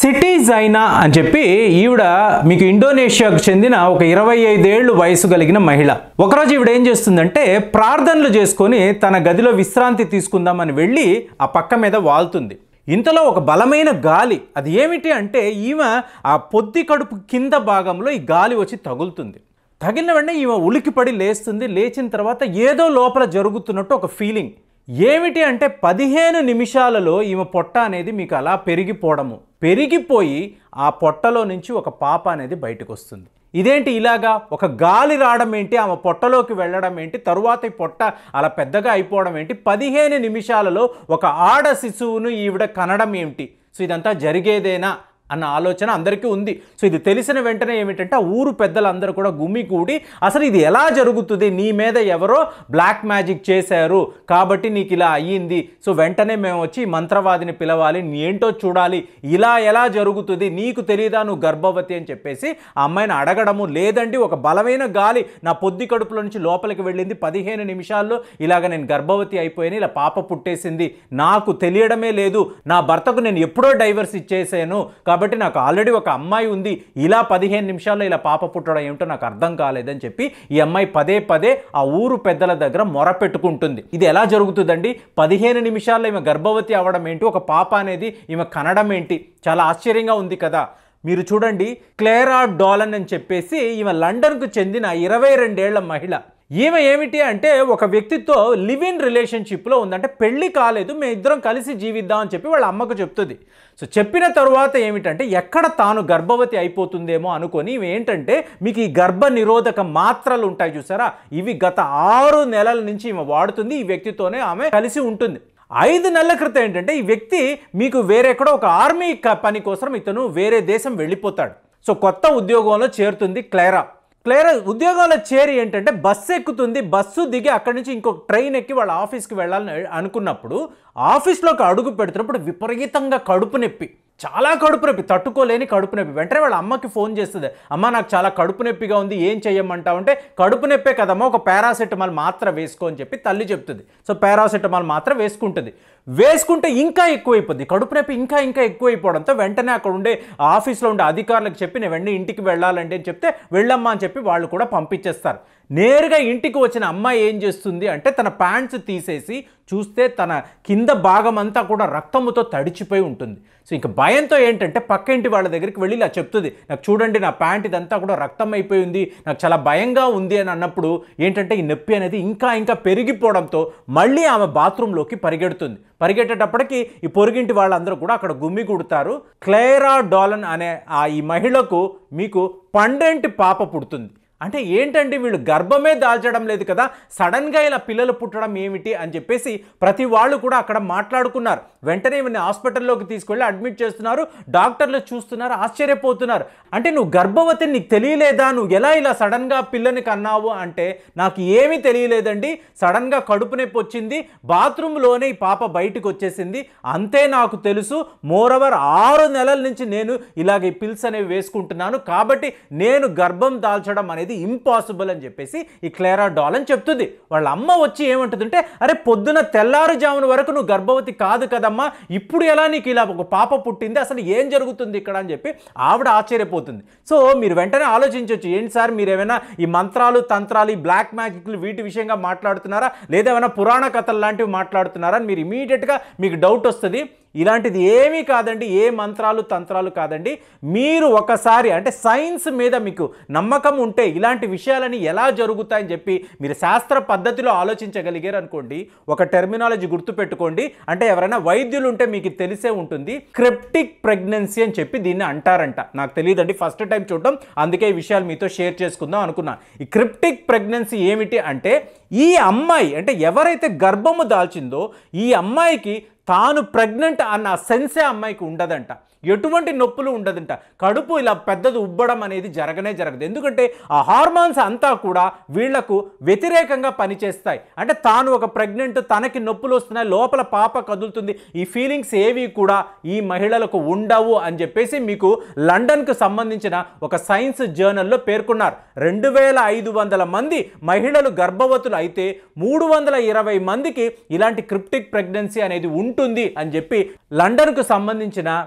సిటీజైనా అని చెప్పి ఈవిడ మీకు ఇండోనేషియాకు చెందిన ఒక ఇరవై ఐదేళ్లు వయసు కలిగిన మహిళ ఒకరోజు ఈవిడ ఏం చేస్తుందంటే ప్రార్థనలు చేసుకొని తన గదిలో విశ్రాంతి తీసుకుందామని వెళ్ళి ఆ పక్క మీద వాల్తుంది ఇంతలో ఒక బలమైన గాలి అది ఏమిటి అంటే ఈమె ఆ పొత్తి కడుపు కింద భాగంలో ఈ గాలి వచ్చి తగులుతుంది తగిలిన వెంటనే ఈమె ఉలికిపడి లేస్తుంది లేచిన తర్వాత ఏదో లోపల జరుగుతున్నట్టు ఒక ఫీలింగ్ ఏమిటి అంటే పదిహేను నిమిషాలలో ఈమె పొట్ట అనేది మీకు అలా పెరిగిపోవడము పెరిగిపోయి ఆ పొట్టలో నుంచి ఒక పాప అనేది బయటకు వస్తుంది ఇదేంటి ఇలాగా ఒక గాలి రావడం ఏంటి ఆమె పొట్టలోకి వెళ్ళడం ఏంటి తరువాత ఈ పొట్ట అలా పెద్దగా అయిపోవడం ఏంటి పదిహేను నిమిషాలలో ఒక ఆడ శిశువును ఈవిడ కనడం ఏమిటి సో ఇదంతా జరిగేదేనా అన్న ఆలోచన అందరికీ ఉంది సో ఇది తెలిసిన వెంటనే ఏమిటంటే ఆ ఊరు పెద్దలందరూ కూడా గుమ్మి కూడి అసలు ఇది ఎలా జరుగుతుంది నీ మీద ఎవరో బ్లాక్ మ్యాజిక్ చేశారు కాబట్టి నీకు ఇలా అయ్యింది సో వెంటనే మేము వచ్చి ఈ మంత్రవాదిని పిలవాలి నీ ఏంటో చూడాలి ఇలా ఎలా జరుగుతుంది నీకు తెలియదా నువ్వు గర్భవతి అని చెప్పేసి ఆ అమ్మాయిని అడగడము లేదండి ఒక బలమైన గాలి నా పొద్దు కడుపులో నుంచి లోపలికి వెళ్ళింది పదిహేను నిమిషాల్లో ఇలాగ నేను గర్భవతి అయిపోయాను ఇలా పాప పుట్టేసింది నాకు తెలియడమే లేదు నా భర్తకు నేను ఎప్పుడో డైవర్స్ ఇచ్చేసాను కాబట్టి నాకు ఆల్రెడీ ఒక అమ్మాయి ఉంది ఇలా పదిహేను నిమిషాల్లో ఇలా పాప పుట్టడం ఏమిటో నాకు అర్థం కాలేదని చెప్పి ఈ అమ్మాయి పదే పదే ఆ ఊరు పెద్దల దగ్గర మొర పెట్టుకుంటుంది ఇది ఎలా జరుగుతుందండి పదిహేను నిమిషాల్లో ఈమె గర్భవతి అవ్వడం ఏంటి ఒక పాప అనేది ఈమె కనడం ఏంటి చాలా ఆశ్చర్యంగా ఉంది కదా మీరు చూడండి క్లేరా డాలన్ అని చెప్పేసి ఈమె లండన్కు చెందిన ఇరవై రెండేళ్ల మహిళ ఈమె ఏమిటి అంటే ఒక వ్యక్తితో లివ్ ఇన్ రిలేషన్షిప్లో ఉందంటే పెళ్లి కాలేదు మేము ఇద్దరం కలిసి జీవిద్దాం అని చెప్పి వాళ్ళ అమ్మకు చెప్తుంది సో చెప్పిన తరువాత ఏమిటంటే ఎక్కడ తాను గర్భవతి అయిపోతుందేమో అనుకొని ఇవి ఏంటంటే మీకు ఈ గర్భ నిరోధక మాత్రలు ఉంటాయి చూసారా ఇవి గత ఆరు నెలల నుంచి ఈమె వాడుతుంది ఈ వ్యక్తితోనే ఆమె కలిసి ఉంటుంది ఐదు నెలల క్రితం ఏంటంటే ఈ వ్యక్తి మీకు వేరెక్కడో ఒక ఆర్మీ క- పని కోసం ఇతను వేరే దేశం వెళ్ళిపోతాడు సో కొత్త ఉద్యోగంలో చేరుతుంది క్లేరా క్లియర్ ఉద్యోగాల్లో చేరి ఏంటంటే బస్సు ఎక్కుతుంది బస్సు దిగి అక్కడి నుంచి ఇంకొక ట్రైన్ ఎక్కి వాళ్ళ ఆఫీస్కి వెళ్ళాలని అనుకున్నప్పుడు ఆఫీస్లోకి అడుగు పెడుతున్నప్పుడు విపరీతంగా కడుపు నొప్పి చాలా కడుపు నొప్పి తట్టుకోలేని కడుపు నొప్పి వెంటనే వాళ్ళ అమ్మకి ఫోన్ చేస్తుంది అమ్మ నాకు చాలా కడుపు నొప్పిగా ఉంది ఏం చెయ్యమంటావు అంటే కడుపు నొప్పే కదమ్మా ఒక పారాసెటమాల్ మాత్ర వేసుకో అని చెప్పి తల్లి చెప్తుంది సో పారాసెటమాల్ మాత్ర వేసుకుంటుంది వేసుకుంటే ఇంకా ఎక్కువైపోద్ది కడుపు నొప్పి ఇంకా ఇంకా ఎక్కువైపోవడంతో వెంటనే అక్కడ ఉండే ఆఫీస్లో ఉండే అధికారులకు చెప్పి నేను వెంటనే ఇంటికి వెళ్ళాలండి అని చెప్తే వెళ్ళమ్మా అని చెప్పి వాళ్ళు కూడా పంపించేస్తారు నేరుగా ఇంటికి వచ్చిన అమ్మాయి ఏం చేస్తుంది అంటే తన ప్యాంట్స్ తీసేసి చూస్తే తన కింద భాగం అంతా కూడా రక్తముతో తడిచిపోయి ఉంటుంది సో ఇంకా భయంతో ఏంటంటే పక్క ఇంటి వాళ్ళ దగ్గరికి వెళ్ళి ఇలా చెప్తుంది నాకు చూడండి నా ప్యాంట్ ఇదంతా కూడా రక్తం అయిపోయింది నాకు చాలా భయంగా ఉంది అని అన్నప్పుడు ఏంటంటే ఈ నొప్పి అనేది ఇంకా ఇంకా పెరిగిపోవడంతో మళ్ళీ ఆమె బాత్రూంలోకి పరిగెడుతుంది పరిగెట్టేటప్పటికి ఈ పొరుగింటి వాళ్ళందరూ కూడా అక్కడ గుమ్మి కుడతారు క్లేరా డాలన్ అనే ఆ ఈ మహిళకు మీకు పండేంటి పాప పుడుతుంది అంటే ఏంటండి వీళ్ళు గర్భమే దాల్చడం లేదు కదా సడన్గా ఇలా పిల్లలు పుట్టడం ఏమిటి అని చెప్పేసి ప్రతి వాళ్ళు కూడా అక్కడ మాట్లాడుకున్నారు వెంటనే ఈమెని హాస్పిటల్లోకి తీసుకెళ్ళి అడ్మిట్ చేస్తున్నారు డాక్టర్లు చూస్తున్నారు ఆశ్చర్యపోతున్నారు అంటే నువ్వు గర్భవతి నీకు తెలియలేదా నువ్వు ఎలా ఇలా సడన్గా పిల్లని కన్నావు అంటే నాకు ఏమీ తెలియలేదండి సడన్గా కడుపు నొప్పి వచ్చింది బాత్రూంలోనే ఈ పాప బయటకు వచ్చేసింది అంతే నాకు తెలుసు మోరవర్ ఆరు నెలల నుంచి నేను ఇలాగ ఈ పిల్స్ అనేవి వేసుకుంటున్నాను కాబట్టి నేను గర్భం దాల్చడం అనేది ఇంపాసిబుల్ అని చెప్పేసి ఈ క్లేరా డాల్ అని చెప్తుంది వాళ్ళ అమ్మ వచ్చి ఏమంటుందంటే అరే పొద్దున తెల్లారుజామున వరకు నువ్వు గర్భవతి కాదు కదమ్మా ఇప్పుడు ఎలా నీకు ఇలా ఒక పాప పుట్టింది అసలు ఏం జరుగుతుంది ఇక్కడ అని చెప్పి ఆవిడ ఆశ్చర్యపోతుంది సో మీరు వెంటనే ఆలోచించవచ్చు ఏంటి సార్ మీరు ఏమైనా ఈ మంత్రాలు తంత్రాలు ఈ బ్లాక్ మ్యాజిక్లు వీటి విషయంగా మాట్లాడుతున్నారా లేదా ఏమైనా పురాణ కథలు లాంటివి మాట్లాడుతున్నారా అని మీరు ఇమీడియట్గా మీకు డౌట్ వస్తుంది ఇలాంటిది ఏమీ కాదండి ఏ మంత్రాలు తంత్రాలు కాదండి మీరు ఒకసారి అంటే సైన్స్ మీద మీకు నమ్మకం ఉంటే ఇలాంటి విషయాలని ఎలా జరుగుతాయని చెప్పి మీరు శాస్త్ర పద్ధతిలో ఆలోచించగలిగారు అనుకోండి ఒక టెర్మినాలజీ గుర్తుపెట్టుకోండి అంటే ఎవరైనా వైద్యులు ఉంటే మీకు ఇది తెలిసే ఉంటుంది క్రిప్టిక్ ప్రెగ్నెన్సీ అని చెప్పి దీన్ని అంటారంట నాకు తెలియదండి ఫస్ట్ టైం చూడడం అందుకే ఈ విషయాలు మీతో షేర్ చేసుకుందాం అనుకున్నా ఈ క్రిప్టిక్ ప్రెగ్నెన్సీ ఏమిటి అంటే ఈ అమ్మాయి అంటే ఎవరైతే గర్భము దాల్చిందో ఈ అమ్మాయికి తాను ప్రెగ్నెంట్ అన్న సెన్సే అమ్మాయికి ఉండదంట ఎటువంటి నొప్పులు ఉండదంట కడుపు ఇలా పెద్దది ఉబ్బడం అనేది జరగనే జరగదు ఎందుకంటే ఆ హార్మోన్స్ అంతా కూడా వీళ్లకు వ్యతిరేకంగా పనిచేస్తాయి అంటే తాను ఒక ప్రెగ్నెంట్ తనకి నొప్పులు వస్తున్నాయి లోపల పాప కదులుతుంది ఈ ఫీలింగ్స్ ఏవి కూడా ఈ మహిళలకు ఉండవు అని చెప్పేసి మీకు లండన్కు సంబంధించిన ఒక సైన్స్ జర్నల్లో పేర్కొన్నారు రెండు వేల ఐదు వందల మంది మహిళలు గర్భవతులు అయితే మూడు వందల ఇరవై మందికి ఇలాంటి క్రిప్టిక్ ప్రెగ్నెన్సీ అనేది ఉంటుంది అని చెప్పి లండన్కు సంబంధించిన వైద్యులు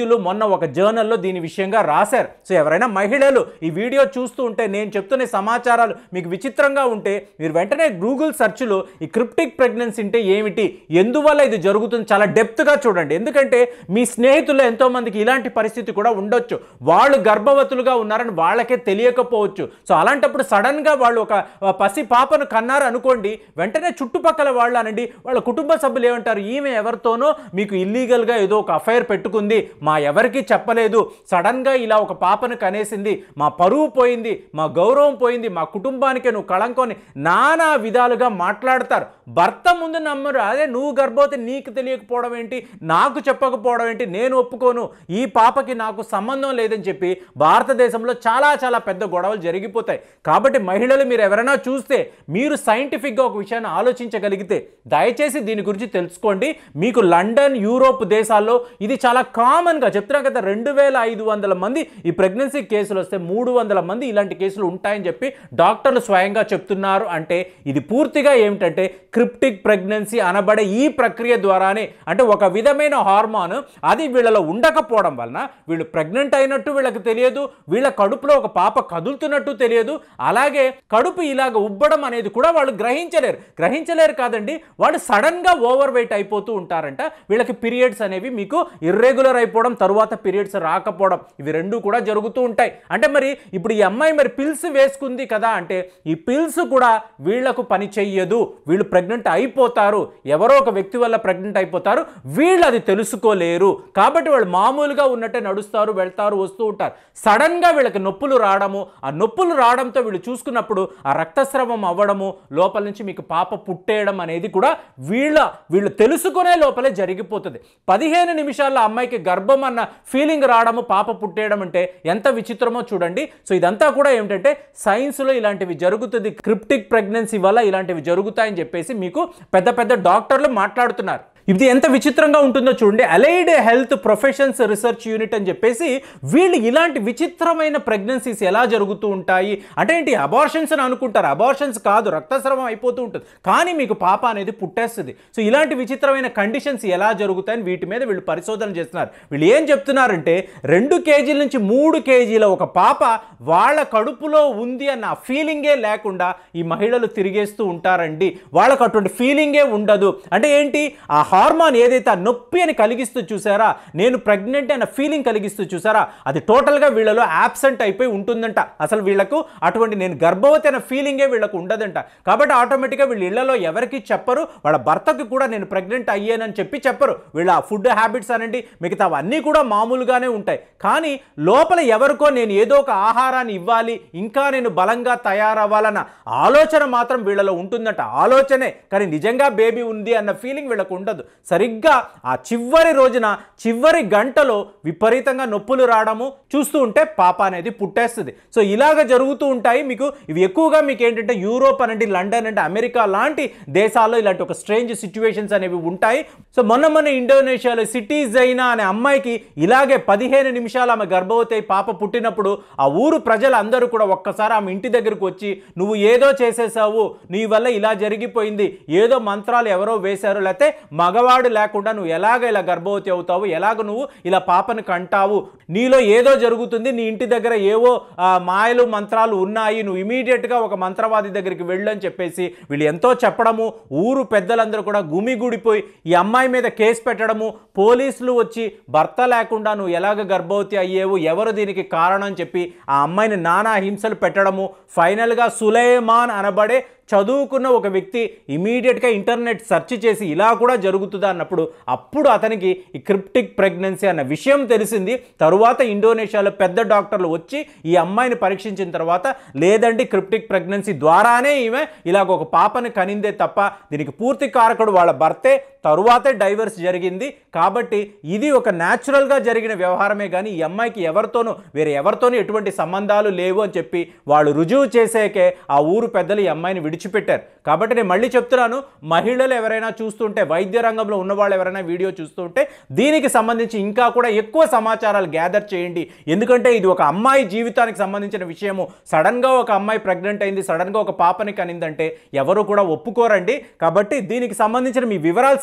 వైద్యులు మొన్న ఒక జర్నల్లో దీని విషయంగా రాశారు సో ఎవరైనా మహిళలు ఈ వీడియో చూస్తూ ఉంటే నేను చెప్తున్న ఈ సమాచారాలు మీకు విచిత్రంగా ఉంటే మీరు వెంటనే గూగుల్ సెర్చ్లో ఈ క్రిప్టిక్ ప్రెగ్నెన్సీ అంటే ఏమిటి ఎందువల్ల ఇది జరుగుతుంది చాలా డెప్త్గా చూడండి ఎందుకంటే మీ స్నేహితుల్లో ఎంతో మందికి ఇలాంటి పరిస్థితి కూడా ఉండొచ్చు వాళ్ళు గర్భవతులుగా ఉన్నారని వాళ్ళకే తెలియకపోవచ్చు సో అలాంటప్పుడు సడన్గా వాళ్ళు ఒక ఆ, పసి పాపను కన్నారు అనుకోండి వెంటనే చుట్టుపక్కల వాళ్ళు అనండి వాళ్ళ కుటుంబ సభ్యులు ఏమంటారు ఈమె ఎవరితోనో మీకు ఇల్లీగల్గా ఏదో ఒక అఫైర్ పెట్టుకుంది మా ఎవరికి చెప్పలేదు సడన్గా ఇలా ఒక పాపను కనేసింది మా పరువు పోయింది మా గౌరవం పోయింది మా కుటుంబానికి నువ్వు కళంకొని నానా విధాలుగా మాట్లాడతారు భర్త ముందు నమ్మరు అదే నువ్వు గర్భవతి నీకు తెలియకపోవడం ఏంటి నాకు చెప్పకపోవడం ఏంటి నేను ఒప్పుకోను ఈ పాపకి నాకు సంబంధం లేదని చెప్పి భారతదేశంలో చాలా చాలా పెద్ద గొడవలు జరిగిపోతాయి కాబట్టి మహిళలు మీరు ఎవరైనా చూస్తే మీరు సైంటిఫిక్గా ఒక విషయాన్ని ఆలోచించగలిగితే దయచేసి దీని గురించి తెలుసుకోండి మీకు లండన్ యూరోప్ దేశాల్లో ఇది చాలా కామన్గా చెప్తున్నా కదా రెండు వేల ఐదు వందల మంది ఈ ప్రెగ్నెన్సీ కేసులు వస్తే మూడు వందల మంది ఇలాంటి కేసులు ఉంటాయని చెప్పి డాక్టర్లు స్వయంగా చెప్తున్నారు అంటే ఇది పూర్తిగా ఏమిటంటే క్రిప్టిక్ ప్రెగ్నెన్సీ అనబడే ఈ ప్రక్రియ ద్వారానే అంటే ఒక విధమైన హార్మోన్ అది వీళ్ళలో ఉండకపోవడం వలన వీళ్ళు ప్రెగ్నెంట్ అయినట్టు వీళ్ళకి తెలియదు వీళ్ళ కడుపులో ఒక పాప కదులుతున్నట్టు తెలియదు అలాగే కడుపు ఇలాగ ఉబ్బడం అనేది కూడా వాళ్ళు గ్రహించలేరు గ్రహించలేరు కాదండి వాళ్ళు సడన్ గా ఓవర్ వెయిట్ అయిపోతూ ఉంటారంట వీళ్ళకి పీరియడ్స్ అనేవి మీకు ఇర్రెగ్యులర్ అయిపోవడం తరువాత పీరియడ్స్ రాకపోవడం ఇవి రెండు కూడా జరుగుతూ ఉంటాయి అంటే మరి ఇప్పుడు ఈ అమ్మాయి మరి పిల్స్ వేసుకుంది కదా అంటే ఈ పిల్స్ కూడా వీళ్లకు పని చెయ్యదు వీళ్ళు ప్రెగ్నెంట్ అయిపోతారు ఎవరో ఒక వ్యక్తి వల్ల ప్రెగ్నెంట్ అయిపోతారు వీళ్ళు అది తెలుసుకోలేరు కాబట్టి వాళ్ళు మామూలుగా ఉన్నట్టే నడుస్తారు వెళ్తారు వస్తూ ఉంటారు సడన్ గా వీళ్ళకి నొప్పులు రావడము ఆ నొప్పులు రావడంతో వీళ్ళు చూసుకున్నప్పుడు ఆ రక్తస్రావం అవ్వడము లోపల నుంచి మీకు పాప పుట్టేయడం అనేది కూడా వీళ్ళ వీళ్ళు తెలుసుకునే లోపలే జరిగిపోతుంది పదిహేను నిమిషాల్లో అమ్మాయికి గర్భం అన్న ఫీలింగ్ రావడము పాప పుట్టేయడం అంటే ఎంత విచిత్రమో చూడండి సో ఇదంతా కూడా ఏమిటంటే సైన్స్లో ఇలాంటివి జరుగుతుంది క్రిప్టిక్ ప్రెగ్నెన్సీ వల్ల ఇలాంటివి జరుగుతాయని చెప్పేసి మీకు పెద్ద పెద్ద డాక్టర్లు మాట్లాడుతున్నారు ఇది ఎంత విచిత్రంగా ఉంటుందో చూడండి allied health professions research unit అని చెప్పేసి వీళ్ళు ఇలాంటి విచిత్రమైన ప్రెగ్నెన్సీస్ ఎలా జరుగుతూ ఉంటాయి అంటే ఏంటి అబార్షన్స్ అని అనుకుంటారు అబార్షన్స్ కాదు రక్తస్రావం అయిపోతూ ఉంటుంది కానీ మీకు పాప అనేది పుట్టేస్తుంది సో ఇలాంటి విచిత్రమైన కండిషన్స్ ఎలా జరుగుతాయని వీటి మీద వీళ్ళు పరిశోధన చేస్తున్నారు వీళ్ళు ఏం చెప్తున్నారంటే రెండు కేజీల నుంచి మూడు కేజీల ఒక పాప వాళ్ళ కడుపులో ఉంది అన్న ఫీలింగే లేకుండా ఈ మహిళలు తిరిగేస్తూ ఉంటారండి వాళ్ళకు అటువంటి ఫీలింగే ఉండదు అంటే ఏంటి ఆ హార్మోన్ ఏదైతే ఆ నొప్పి అని కలిగిస్తూ చూసారా నేను ప్రెగ్నెంట్ అన్న ఫీలింగ్ కలిగిస్తూ చూసారా అది టోటల్గా వీళ్ళలో యాబ్సెంట్ అయిపోయి ఉంటుందంట అసలు వీళ్ళకు అటువంటి నేను గర్భవతి అన్న ఫీలింగే వీళ్ళకు ఉండదంట కాబట్టి ఆటోమేటిక్గా వీళ్ళ ఇళ్లలో ఎవరికి చెప్పరు వాళ్ళ భర్తకు కూడా నేను ప్రెగ్నెంట్ అయ్యానని చెప్పి చెప్పరు వీళ్ళ ఫుడ్ హ్యాబిట్స్ అనండి మిగతా అవన్నీ కూడా మామూలుగానే ఉంటాయి కానీ లోపల ఎవరికో నేను ఏదో ఒక ఆహారాన్ని ఇవ్వాలి ఇంకా నేను బలంగా తయారవ్వాలన్న ఆలోచన మాత్రం వీళ్ళలో ఉంటుందంట ఆలోచనే కానీ నిజంగా బేబీ ఉంది అన్న ఫీలింగ్ వీళ్ళకు ఉండదు సరిగ్గా ఆ చివరి రోజున చివరి గంటలో విపరీతంగా నొప్పులు రావడము చూస్తూ ఉంటే పాప అనేది పుట్టేస్తుంది సో ఇలాగ జరుగుతూ ఉంటాయి మీకు ఇవి ఎక్కువగా మీకు ఏంటంటే యూరోప్ అనండి లండన్ అంటే అమెరికా లాంటి దేశాల్లో ఇలాంటి ఒక స్ట్రేంజ్ సిచ్యువేషన్స్ అనేవి ఉంటాయి సో మొన్న మొన్న ఇండోనేషియాలో సిటీస్ అయినా అనే అమ్మాయికి ఇలాగే పదిహేను నిమిషాలు ఆమె గర్భవతి అయి పాప పుట్టినప్పుడు ఆ ఊరు ప్రజలందరూ కూడా ఒక్కసారి ఆమె ఇంటి దగ్గరకు వచ్చి నువ్వు ఏదో చేసేసావు నీ వల్ల ఇలా జరిగిపోయింది ఏదో మంత్రాలు ఎవరో వేశారు లేకపోతే మగవాడు లేకుండా నువ్వు ఎలాగ ఇలా గర్భవతి అవుతావు ఎలాగ నువ్వు ఇలా పాపను కంటావు నీలో ఏదో జరుగుతుంది నీ ఇంటి దగ్గర ఏవో ఆ, మాయలు మంత్రాలు ఉన్నాయి నువ్వు ఇమీడియట్గా ఒక మంత్రవాది దగ్గరికి వెళ్ళు అని చెప్పేసి వీళ్ళు ఎంతో చెప్పడము ఊరు పెద్దలందరూ కూడా గుమిగూడిపోయి ఈ అమ్మాయి మీద కేసు పెట్టడము పోలీసులు వచ్చి భర్త లేకుండా నువ్వు ఎలాగ గర్భవతి అయ్యేవు ఎవరు దీనికి కారణం అని చెప్పి ఆ అమ్మాయిని నానా హింసలు పెట్టడము ఫైనల్గా సులేమాన్ అనబడే చదువుకున్న ఒక వ్యక్తి ఇమీడియట్గా ఇంటర్నెట్ సెర్చ్ చేసి ఇలా కూడా జరుగుతుందా అన్నప్పుడు అప్పుడు అతనికి ఈ క్రిప్టిక్ ప్రెగ్నెన్సీ అన్న విషయం తెలిసింది తరువాత ఇండోనేషియాలో పెద్ద డాక్టర్లు వచ్చి ఈ అమ్మాయిని పరీక్షించిన తర్వాత లేదండి క్రిప్టిక్ ప్రెగ్నెన్సీ ద్వారానే ఈమె ఇలాగ ఒక పాపని కనిందే తప్ప దీనికి పూర్తి కారకుడు వాళ్ళ భర్తే తరువాతే డైవర్స్ జరిగింది కాబట్టి ఇది ఒక న్యాచురల్గా జరిగిన వ్యవహారమే కానీ ఈ అమ్మాయికి ఎవరితోనూ వేరే ఎవరితోనూ ఎటువంటి సంబంధాలు లేవు అని చెప్పి వాళ్ళు రుజువు చేసేకే ఆ ఊరు పెద్దలు ఈ అమ్మాయిని విడిచిపెట్టారు కాబట్టి నేను మళ్ళీ చెప్తున్నాను మహిళలు ఎవరైనా చూస్తుంటే వైద్య రంగంలో ఉన్న వాళ్ళు ఎవరైనా వీడియో చూస్తుంటే దీనికి సంబంధించి ఇంకా కూడా ఎక్కువ సమాచారాలు గ్యాదర్ చేయండి ఎందుకంటే ఇది ఒక అమ్మాయి జీవితానికి సంబంధించిన విషయము సడన్గా ఒక అమ్మాయి ప్రెగ్నెంట్ అయింది సడన్గా ఒక పాపని కనిందంటే ఎవరు కూడా ఒప్పుకోరండి కాబట్టి దీనికి సంబంధించిన మీ వివరాలు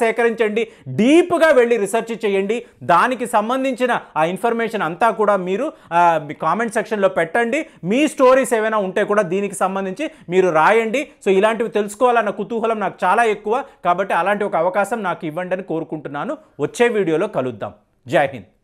సేకరించండి డీప్గా వెళ్ళి రీసెర్చ్ చేయండి దానికి సంబంధించిన ఆ ఇన్ఫర్మేషన్ అంతా కూడా మీరు ఆ, మీ కామెంట్ సెక్షన్లో పెట్టండి మీ స్టోరీస్ ఏమైనా ఉంటే కూడా దీనికి సంబంధించి మీరు రాయండి సో ఇలాంటివి తెలుసుకోవాలన్న కుతూహలం నాకు చాలా ఎక్కువ కాబట్టి అలాంటి ఒక అవకాశం నాకు ఇవ్వండి అని కోరుకుంటున్నాను వచ్చే వీడియోలో కలుద్దాం జై హింద్